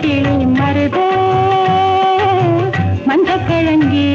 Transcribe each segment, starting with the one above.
கிளி மருத மஞ்சக்கிழங்கு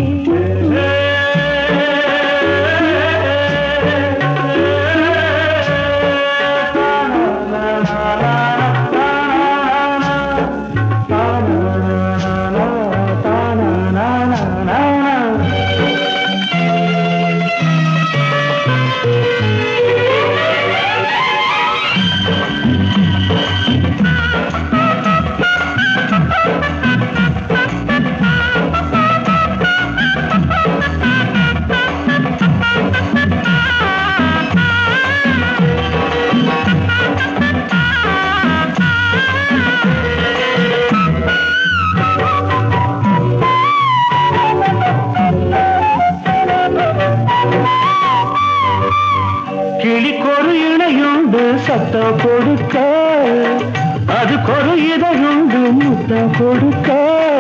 கிளிக்கொரு இணையுண்டு சத்தம் கொடுக்க அதுக்கொரு இதழுண்டு முத்தம் கொடுக்க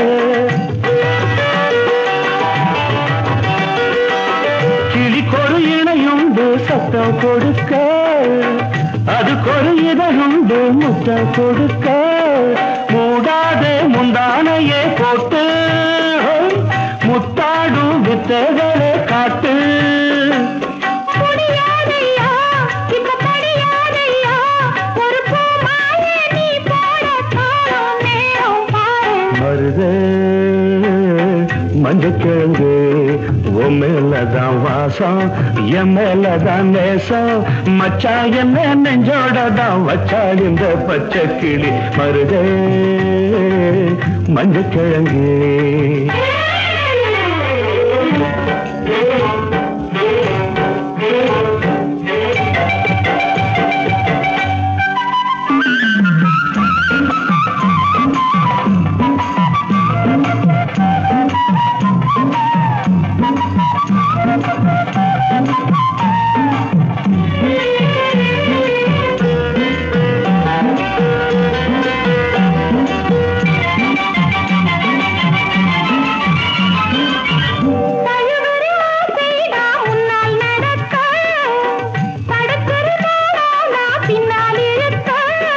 கிளிக்கொரு இணையுண்டு சத்தம் கொடுக்க அதுக்கொரு இதழுண்டு முத்தம் கொடுக்க மூடாதே முந்தானையே போட்டு முத்தாடும் வித்தைகளை காட்டு முடியாதையா இப்ப படியாதையா ஒரு பூ மாலை நீ போட காலம் நேரம் பாரு மருதே மஞ்சக்கிழங்கு உன் மேலதான் வாசம் என் மேலதான் நேசம் மச்சா என்ன நெஞ்சோட தான் வச்சா இந்த பச்சை கிளி மருதே மஞ்சக்கிழங்கு தழுவுற ஆசைடா முன்னால் நடக்க தடுக்கிற நாளா பின்னால் இழுக்க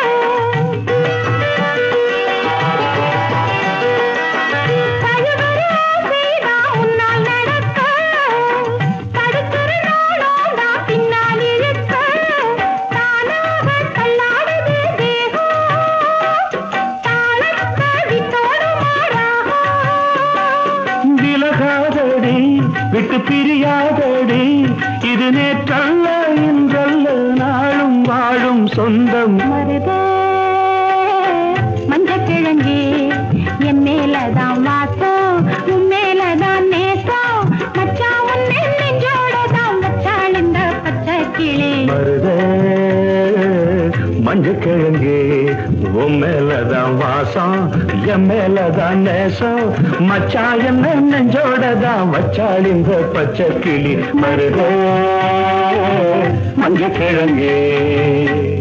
தழுவுற ஆசைடா முன்னால் நடக்க தடுக்கிற நாளா பின்னால் இழுக்க தானாக தள்ளாடுது தேகம் தாளத்தை விட்டோடு மாறாகும் விலகாதடி விட்டு பிரியாதடி இது நேற்றல்ல இன்றல்ல நாளும் வாழும் சொந்தம் மருத மஞ்சக்கிழங்கு என் மேலதான் வாசம் உன் மேலதான் நேசம் மச்சான் உன்னை நெஞ்சோட தான் வச்சாள் இந்த பச்சை கிளி மருதே மஞ்சக்கிழங்கு உன் மேலதான் வாசம் என் மேலதான் நேசம் மச்சா என்ன நெஞ்சோட தான் வச்சாள் இந்த பச்சை கிளி மருதே மஞ்சக்கிழங்கு